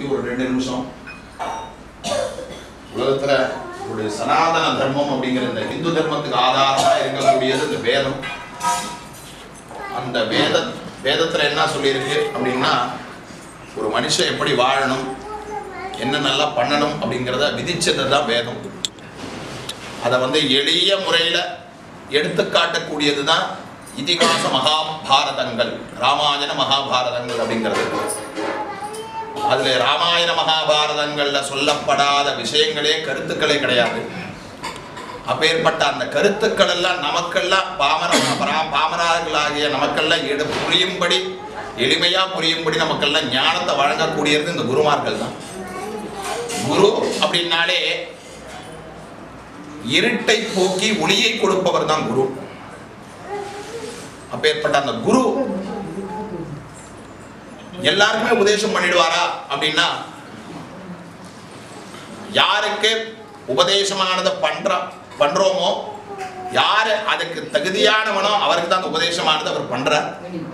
பத்தி ஒரு ரெண்டு நிமிஷம் உலகத்துல ஒரு சனாதன தர்மம் அப்படிங்கிற இந்த இந்து தர்மத்துக்கு ஆதாரமா இருக்கக்கூடியது இந்த வேதம் அந்த வேத வேதத்துல என்ன சொல்லியிருக்கு அப்படின்னா ஒரு மனுஷன் எப்படி வாழணும் என்ன நல்லா பண்ணணும் அப்படிங்கிறத விதிச்சது தான் வேதம் அதை வந்து எளிய முறையில் எடுத்து காட்டக்கூடியது தான் இதிகாச மகாபாரதங்கள் ராமாயண மகாபாரதங்கள் அப்படிங்கிறது அதுல ராமாயண மகாபாரதங்கள்ல சொல்லப்படாத விஷயங்களே கருத்துக்களே கிடையாது அப்பேற்பட்ட அந்த கருத்துக்கள் எல்லாம் நமக்கெல்லாம் பாமர பரா- பாமரர்களாகிய நமக்கெல்லாம் எடு புரியும்படி எளிமையா புரியும்படி நமக்கெல்லாம் ஞானத்தை வழங்கக்கூடியது இந்த குருமார்கள் தான் குரு அப்படின்னாலே இருட்டை போக்கி ஒளியை கொடுப்பவர் தான் குரு அப்பேற்பட்ட அந்த குரு எல்லாருக்குமே உபதேசம் பண்ணிடுவாரா அப்படின்னா யாருக்கு உபதேசமானதை பண்ற பண்றோமோ யாரு அதுக்கு தகுதியானவனோ அவருக்கு தான் அந்த உபதேசமானது அவர் பண்றார்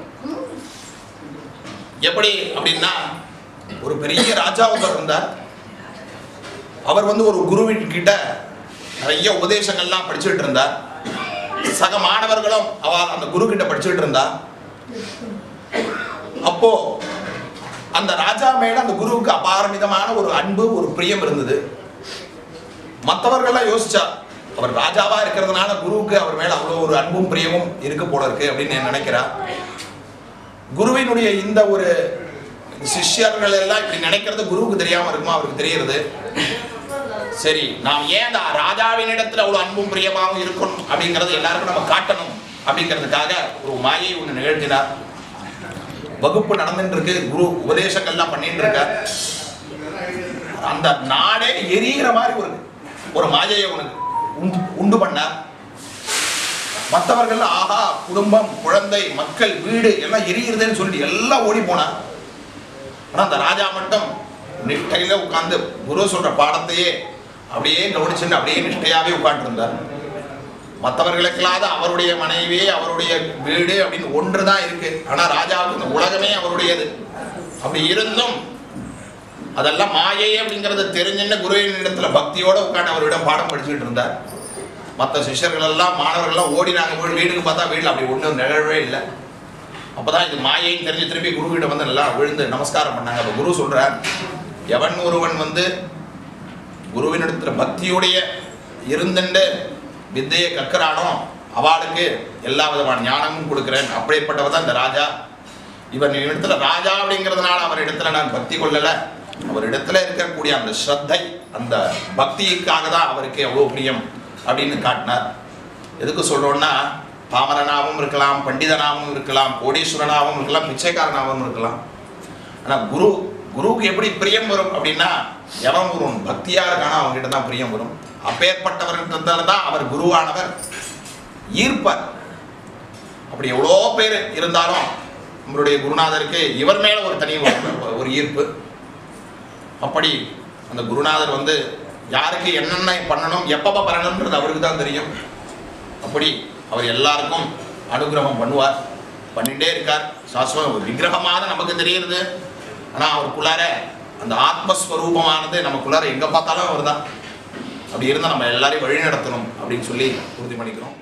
எப்படி அப்படின்னா ஒரு பெரிய ராஜா ஒருத்தர் இருந்தார் அவர் வந்து ஒரு குருவின் கிட்ட நிறைய உபதேசங்கள்லாம் படிச்சுட்டு இருந்தார் சக மாணவர்களும் அவர் அந்த குரு கிட்ட படிச்சுட்டு இருந்தா அப்போ அந்த ராஜா மேல அந்த குருவுக்கு அபாரமிதமான ஒரு அன்பு ஒரு பிரியம் இருந்தது மற்றவர்கள்லாம் யோசிச்சா அவர் ராஜாவா இருக்கிறதுனால குருவுக்கு அவர் மேல அவ்வளோ ஒரு அன்பும் பிரியமும் இருக்கு போல இருக்கு அப்படின்னு நான் நினைக்கிறா குருவினுடைய இந்த ஒரு சிஷ்யர்கள் எல்லாம் இப்படி நினைக்கிறது குருவுக்கு தெரியாம இருக்குமா அவருக்கு தெரியுறது சரி நாம் ஏன் அந்த ராஜாவின் இடத்துல அவ்வளவு அன்பும் பிரியமாவும் இருக்கணும் அப்படிங்கறது எல்லாருக்கும் நம்ம காட்டணும் அப்படிங்கிறதுக்காக ஒரு மாயை ஒண்ணு நிகழ்த்தினார் வகுப்பு நடந்துட்டு இருக்கு குரு உபதேசங்கள்லாம் பண்ணிட்டு இருக்கார் அந்த நாடே எரியிற மாதிரி ஒரு ஒரு மாயையை உனக்கு உண்டு உண்டு பண்ணார் மற்றவர்கள் ஆஹா குடும்பம் குழந்தை மக்கள் வீடு எல்லாம் எரியுறதுன்னு சொல்லிட்டு எல்லாம் ஓடி போனார் ஆனா அந்த ராஜா மட்டும் நிஷ்டையில உட்கார்ந்து குரு சொல்ற பாடத்தையே அப்படியே கவனிச்சுட்டு அப்படியே நிஷ்டையாவே உட்கார்ந்துருந்தார் மற்றவர்களுக்கெல்லாத அவருடைய மனைவி அவருடைய வீடு அப்படின்னு ஒன்று தான் இருக்கு ஆனா ராஜாவுக்கு இந்த உலகமே அவருடையது அப்படி இருந்தும் அதெல்லாம் மாயை அப்படிங்கறது தெரிஞ்சுன்னு குருவின் இடத்துல பக்தியோட உட்காந்து அவரிடம் பாடம் படிச்சுட்டு இருந்தார் மற்ற சிஷ்யர்கள் எல்லாம் மாணவர்கள் எல்லாம் ஓடினாங்க போய் வீட்டுக்கு பார்த்தா வீட்டில் அப்படி ஒன்றும் நிகழவே இல்லை அப்பதான் இது மாயைன்னு தெரிஞ்சு திருப்பி குரு கிட்ட வந்து எல்லாம் விழுந்து நமஸ்காரம் பண்ணாங்க அப்ப குரு சொல்றார் எவன் ஒருவன் வந்து குருவினிடத்துல பக்தியுடைய இருந்துண்டு வித்தையை கற்கிறானோ அவளுக்கு எல்லா விதமான ஞானமும் கொடுக்கிறேன் அப்படிப்பட்டவர் தான் இந்த ராஜா இவன் இடத்துல ராஜா அப்படிங்கிறதுனால அவர் இடத்துல நான் பக்தி கொள்ளல அவர் இடத்துல இருக்கக்கூடிய அந்த ஸ்ரத்தை அந்த பக்திக்காக தான் அவருக்கு எவ்வளோ பிரியம் அப்படின்னு காட்டினார் எதுக்கு சொல்றோம்னா பாமரனாகவும் இருக்கலாம் பண்டிதனாகவும் இருக்கலாம் கோடீஸ்வரனாகவும் இருக்கலாம் பிச்சைக்காரனாகவும் இருக்கலாம் ஆனா குரு குருவுக்கு எப்படி பிரியம் வரும் அப்படின்னா எவன் வரும் பக்தியா இருக்கானோ அவங்ககிட்ட தான் பிரியம் வரும் அப்பேற்பட்டவர்கிட்ட தான் அவர் குருவானவர் ஈர்ப்பார் அப்படி எவ்வளோ பேர் இருந்தாலும் நம்மளுடைய குருநாதருக்கு இவர் மேல ஒரு தனி ஒரு- ஒரு ஈர்ப்பு அப்படி அந்த குருநாதர் வந்து யாருக்கு என்னென்ன பண்ணணும் எப்பப்ப பண்ணணும்ன்றது அவருக்கு தான் தெரியும் அப்படி அவர் எல்லாருக்கும் அனுகிரகம் பண்ணுவார் பண்ணிட்டே இருக்கார் சாஸ்வத ஒரு விக்கிரகமாக நமக்கு தெரியுது ஆனால் அவருக்குள்ளார அந்த ஆத்மஸ்வரூபமானது நமக்குள்ளார எங்கே பார்த்தாலும் அவர் தான் அப்படி இருந்தால் நம்ம எல்லாரையும் வழி நடத்தணும் அப்படின்னு சொல்லி உறுதி பண்ணிக்கிறோம்